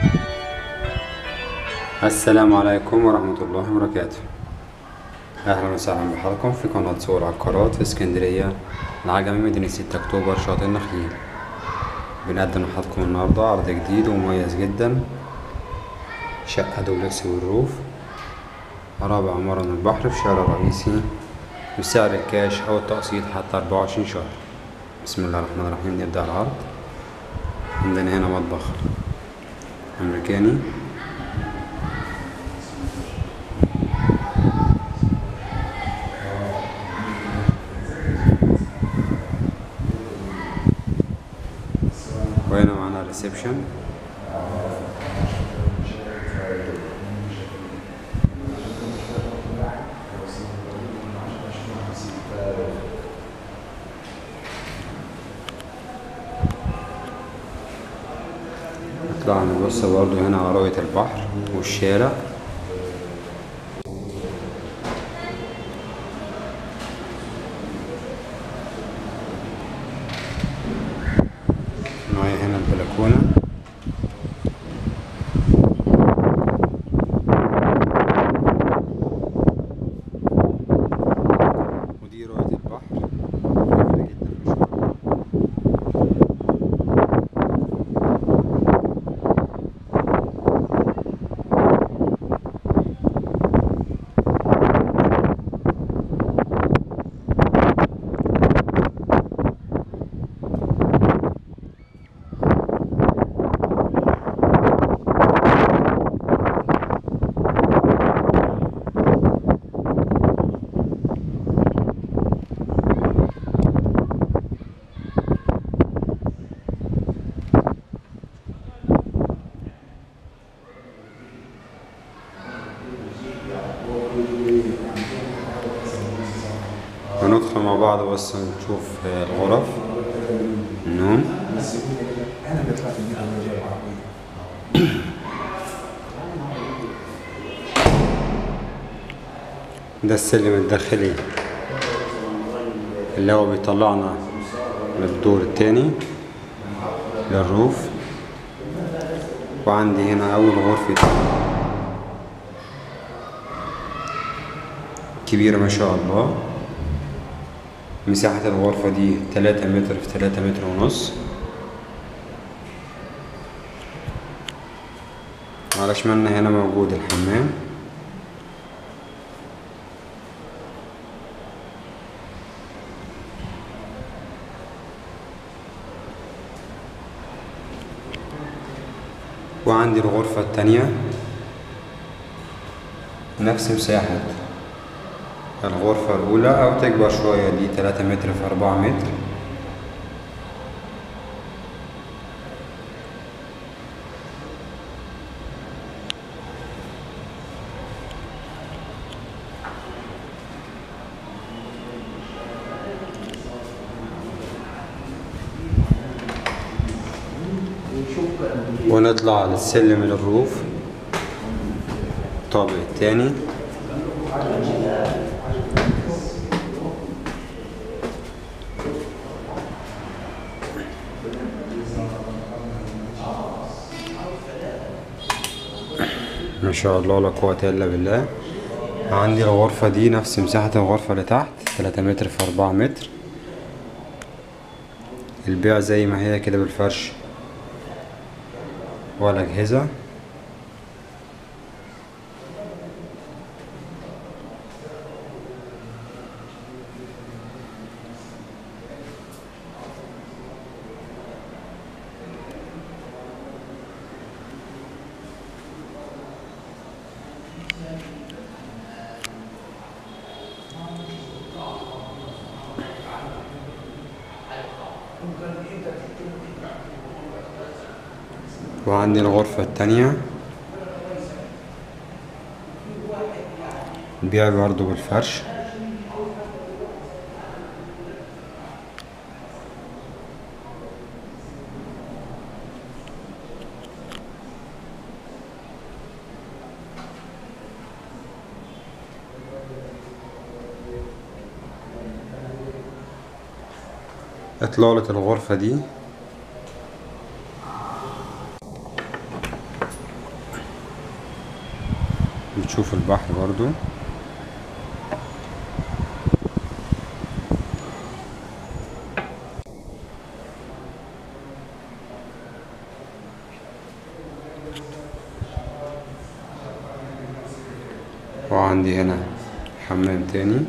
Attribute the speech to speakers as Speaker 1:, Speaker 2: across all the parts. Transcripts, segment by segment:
Speaker 1: السلام عليكم ورحمة الله وبركاته أهلا وسهلا بحضراتكم في قناة سوق العقارات في اسكندرية العجمي مدينة ستة أكتوبر شاطئ النخيل بنقدم لحضراتكم النهاردة عرض جديد ومميز جدا شقة دوبلكس والروف رابع عمارة من البحر في شارع رئيسي بسعر الكاش أو التقسيط حتى أربعة وعشرين شهر بسم الله الرحمن الرحيم نبدأ العرض عندنا هنا مطبخ أمريكاني وهنا معانا ريسبشن نطلع نبص برضو هنا على رؤية البحر والشارع معايا هنا البلكونة ودي رؤية البحر جميلة جدا ما شاء الله هندخل مع بعض بس نشوف الغرف النوم ده السلم الداخلي اللي هو بيطلعنا للدور التاني للروف وعندي هنا أول غرفة كبيرة ما شاء الله مساحة الغرفة دي تلاتة متر في تلاتة متر ونص على شمالنا هنا موجود الحمام وعندي الغرفة التانية نفس مساحة الغرفة الأولى أو تكبر شوية دي تلاتة متر في أربعة متر ونطلع للسلم للروف الطابق التاني ما شاء الله لا قوة إلا بالله عندي الغرفة دي نفس مساحة الغرفة اللي تحت تلاتة متر في أربعة متر البيع زي ما هي كده بالفرش والأجهزة وعندي الغرفة التانية البيع برضو بالفرش إطلالة الغرفة دي بتشوف البحر برضو وعندي هنا حمام تاني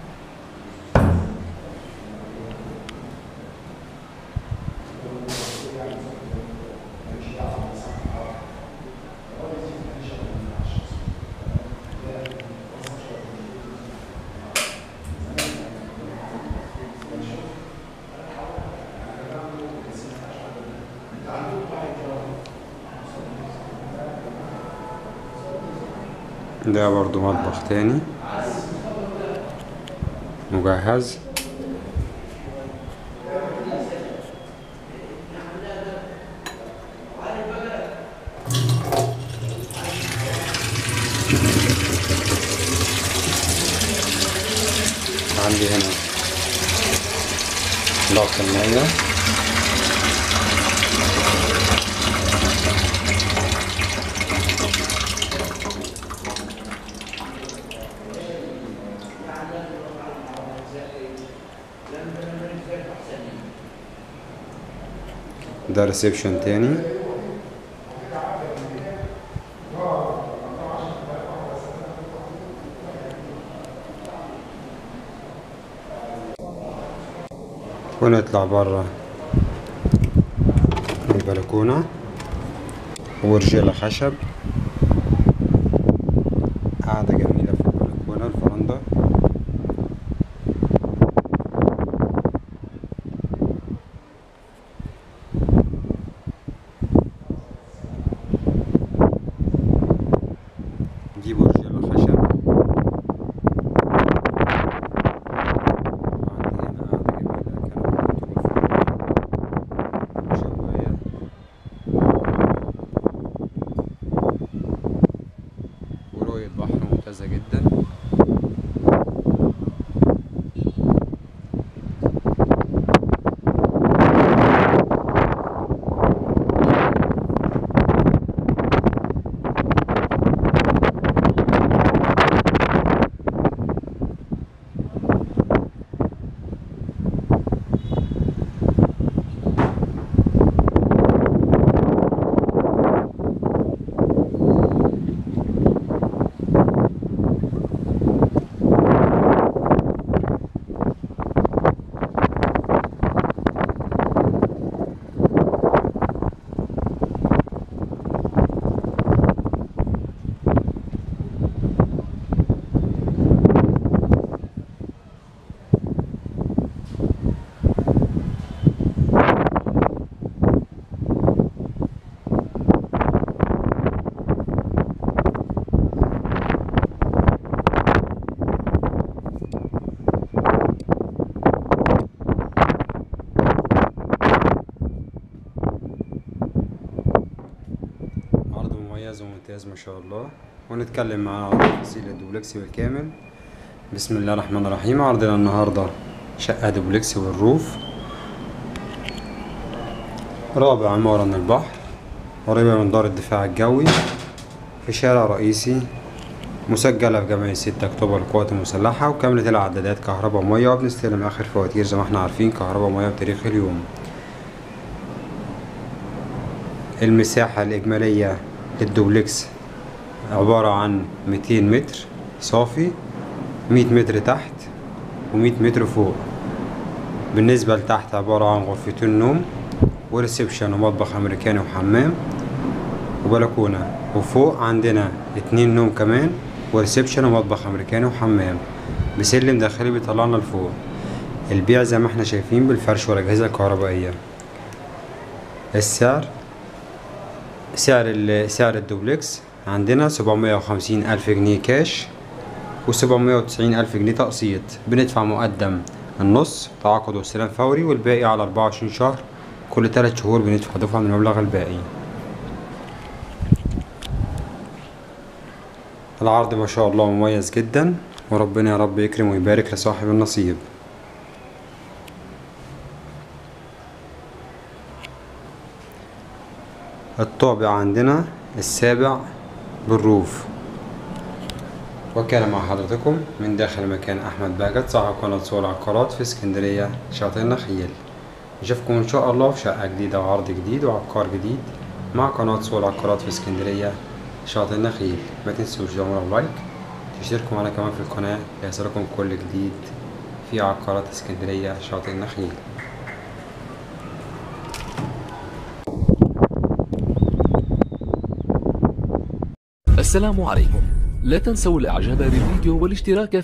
Speaker 1: ده برضو مطبخ تاني مجهز عندي هنا ضغط المية ده ريسبشن تاني ونطلع برا البلكونة ورجالة خشب قاعدة جميلة في البلكونة الفرندا دي برجالة خشب وعندي هنا قاعدة جميلة كنبة مكتوب شواية ورؤية بحر ممتازة جدا عرض مميز وممتاز ما شاء الله ونتكلم معاه عن تفاصيل الدوبلكسي بالكامل بسم الله الرحمن الرحيم عرضنا النهاردة شقة دوبلكسي والروف رابع عمارة من البحر قريبة من دار الدفاع الجوي في شارع رئيسي مسجلة في جمعية 6 أكتوبر القوات المسلحة وكاملة العدادات كهرباء ومية وبنستلم آخر فواتير زي ما احنا عارفين كهرباء ومية بتاريخ اليوم المساحة الإجمالية للدوبلكس عبارة عن 200 متر صافي 100 متر تحت و100 متر فوق بالنسبة لتحت عبارة عن غرفتين نوم وريسبشن ومطبخ أمريكاني وحمام وبلكونة وفوق عندنا اتنين نوم كمان وريسبشن ومطبخ أمريكاني وحمام بسلم داخلي بيطلعنا لفوق البيع زي ما احنا شايفين بالفرش والأجهزة الكهربائية السعر سعر ال- سعر الدوبلكس عندنا سبعمية وخمسين ألف جنيه كاش وسبعمية وتسعين ألف جنيه تقسيط بندفع مقدم النص تعاقد واستلام فوري والباقي على أربعة وعشرين شهر كل تلات شهور بندفع دفعة من المبلغ الباقي العرض ما شاء الله مميز جدا وربنا يا رب يكرم ويبارك لصاحب النصيب الطابع عندنا السابع بالروف وكان مع حضرتكم من داخل مكان أحمد باجت صاحب قناة سوق العقارات في اسكندرية شاطئ النخيل نشوفكم إن شاء الله في شقة جديدة وعرض جديد وعقار جديد مع قناة سوق العقارات في اسكندرية شاطئ النخيل ما تنسوش تعملوا لايك تشتركوا معنا كمان في القناة ليصلكم كل جديد في عقارات اسكندرية شاطئ النخيل
Speaker 2: السلام عليكم لا تنسوا الاعجاب بالفيديو والاشتراك